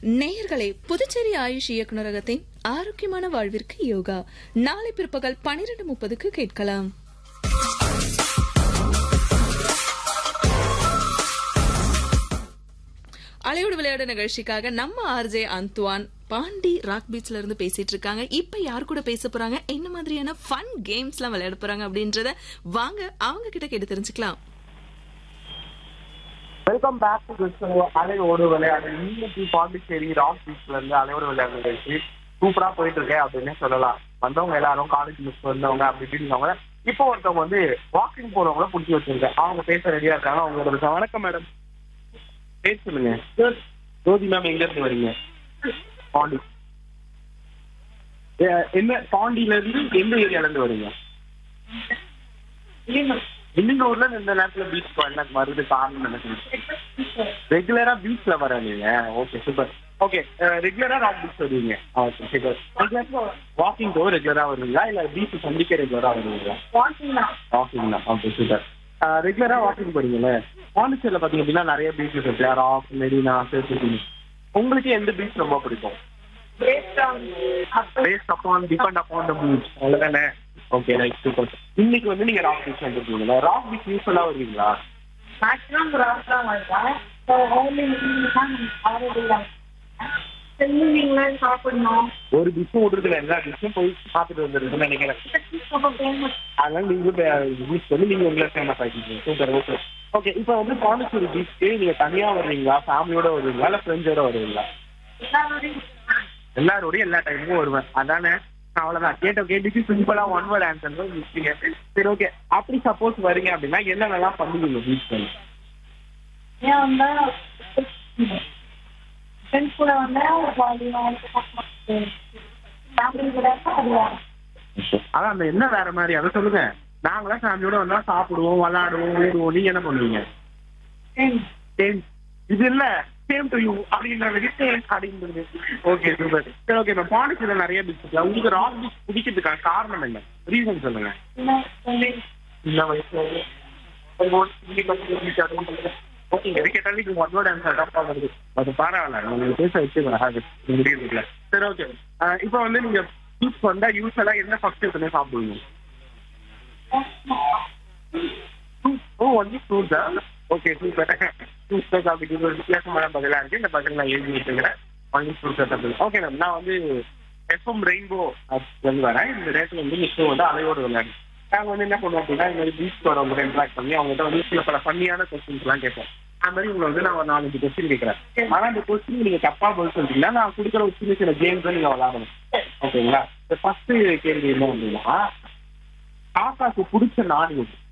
நேயர்களே புதுச்சேரி ஆயுஷ் இயக்குநரகத்தின் ஆரோக்கியமான வாழ்விற்கு யோகா நாளை பிற்பகல் பனிரெண்டு முப்பதுக்கு கேட்கலாம் அலையோடு விளையாடு நிகழ்ச்சிக்காக நம்ம ஆர்ஜே அந்துவான் பாண்டி ராக் பீச்ல இருந்து பேசிட்டு இருக்காங்க இப்ப யார் கூட பேச போறாங்க என்ன மாதிரியான ஃபன் கேம்ஸ் எல்லாம் விளையாட போறாங்க அப்படின்றத வாங்க அவங்க கிட்ட கேட்டு தெரிஞ்சுக்கலாம் வெல்கம் பேக் டு கிறிஸ்தவ அலையோடு விளையாடு இன்னைக்கு பாண்டிச்சேரி ராக் பீச்ல இருந்து அலையோடு விளையாடு நிகழ்ச்சி சூப்பரா போயிட்டு இருக்கேன் அப்படின்னு சொல்லலாம் வந்தவங்க எல்லாரும் காலேஜ் மிஸ் வந்தவங்க அப்படி இப்படின்னு இப்போ ஒருத்தவங்க வந்து வாக்கிங் போறவங்கள பிடிச்சி வச்சிருக்கேன் அவங்க பேச ரெடியா இருக்காங்க அவங்களோட பேச வணக்கம் மேடம் பேச சொல்லுங்க ஜோதி மேம் எங்க இருந்து வரீங்க பாண்டி ஏ, என்ன பாண்டியில இருந்து எந்த ஏரியால இருந்து வரீங்க வில்லிங்கூர்ல இந்த நேரத்துல பீச் என்ன வருது காரணம் நினைக்கிறேன் ரெகுலரா பீச்ல வர நீங்க ஓகே சூப்பர் ஓகே ரெகுலரா ராக் பீச் வருவீங்க ஓகே சூப்பர் வாக்கிங் டோ ரெகுலரா வருவீங்களா இல்ல பீச் சந்திக்க ரெகுலரா வருவீங்களா வாக்கிங் தான் ஓகே சூப்பர் ரெகுலரா வாக்கிங் போறீங்கல்ல பாண்டிச்சேரியில பாத்தீங்க அப்படின்னா நிறைய பீச்சஸ் இருக்கு ராக் மெரினா சேத்துக்குடி உங்களுக்கு எந்த பீச் ரொம்ப பிடிக்கும் based upon depend upon the beach அவ்வளவுதானே ஓகே ரைட் சூப்பர் இன்னைக்கு வந்து நீங்க ராக் பீச் வந்துருக்கீங்களா ராக் பீச் யூஸ்ஃபுல்லா வருவீங்களா மேக்ஸிமம் ராக் தான் வருவேன் ஸோ ஓன்லி தான் அவைலபிள் ஈவினிங்லாம் சாப்பிடணும் ஒரு டிஷ்ஷும் விடுறதுல எல்லா டிஷ்ஷும் போய் சாப்பிட்டு வந்துருக்குன்னு நினைக்கிறேன் ரொம்ப ஃபேமஸ் அதனால நீங்களும் பீச் வந்து நீங்க உங்களை ஃபேமஸ் ஆகிட்டீங்க சூப்பர் ஓகே ஓகே இப்போ வந்து பாண்டிச்சேரி பீச்சுக்கு நீங்க தனியா வருவீங்களா ஃபேமிலியோட வருவீங்களா இல்ல ஃப்ரெண்ட்ஸோட வருவீங்களா எல்லாரோடையும் எல்லாரோடய எல்லா டைமும் வருவேன் அதானே அவ்வளவுதான் கேட்ட கேட்டுக்கு சிம்பிளா ஒன் வேர்ட் ஆன்சர் தான் முடிச்சிங்க சரி ஓகே அப்படி சப்போஸ் வரீங்க அப்படின்னா என்னென்னலாம் பண்ணுவீங்க பீச் வந்து ஏன் வந்தா ஃப்ரெண்ட்ஸ் கூட வந்தா ஜாலியாக ஃபேமிலி கூட அது வேற. அதான் அந்த என்ன வேற மாதிரி அதை சொல்லுங்க நாங்களாம் ஃபேமிலியோட வந்தா சாப்பிடுவோம் விளையாடுவோம் ஓடுவோம் நீங்க என்ன பண்ணுவீங்க Friends. சேம் இது இல்ல சேம் டு யூ அப்படின்ற சேம் அப்படின்றது ஓகே சூப்பர் சரி ஓகே நான் பாண்டிச்சேரியில் நிறைய பீச் இருக்கு உங்களுக்கு ராக் பீச் பிடிக்கிறதுக்கான காரணம் என்ன ரீசன் சொல்லுங்க சின்ன வயசுல சின்ன வயசுல இருந்து ஒரு ஒரு சின்ன பசங்க beach அதுவும் பண்ணுங்க. ஓகேங்க எது கேட்டாலும் நீங்க ஒன் வேர்ட் ஆன்சர் தப்பா வருது அது பரவாயில்ல உங்களுக்கு பேச வச்சு முடியுதுல சரி ஓகே இப்போ வந்து நீங்க பீச் வந்தா யூஸ்வலா என்ன ஃபர்ஸ்ட் எடுத்துனே சாப்பிடுவீங்க ஓ ஒன்லி ஃப்ரூட்ஸா ஓகே சூப்பர் ஃப்ரூட்ஸ் சாப்பிட்டு ஒரு வித்தியாசமான பதிலாக இருக்கு இந்த பதில் நான் எழுதி வச்சுக்கிறேன் ஒன்லி ஃப்ரூட்ஸ் சாப்பிடுது ஓகே மேம் நான் வந்து எஃப்எம் ரெயின்போ வந்து வரேன் இந்த நேரத்தில் வந்து நிச்சயம் வந்து அலையோடு விளையாடு நாங்கள் வந்து என்ன பண்ணுவோம் அப்படின்னா இந்த மாதிரி பீச் வரவங்க இன்ட்ராக்ட் பண்ணி அவங்ககிட்ட வந்து சில பல ஃபன்னியான கொஸ்டின்ஸ் எல்லாம் கேட்போம் அந்த மாதிரி உங்களை வந்து நான் ஒரு நாலஞ்சு கொஸ்டின் கேட்குறேன் ஆனால் அந்த கொஸ்டின் நீங்க தப்பா பதில் சொல்லிட்டீங்கன்னா நான் கொடுக்குற ஒரு சின்ன சின்ன கேம்ஸ் நீங்க விளையாடணும் ஓகேங்களா ஃபர்ஸ்ட் கேள்வி என்ன அப்படின்னா காக்காக்கு பிடிச்ச நாடு எது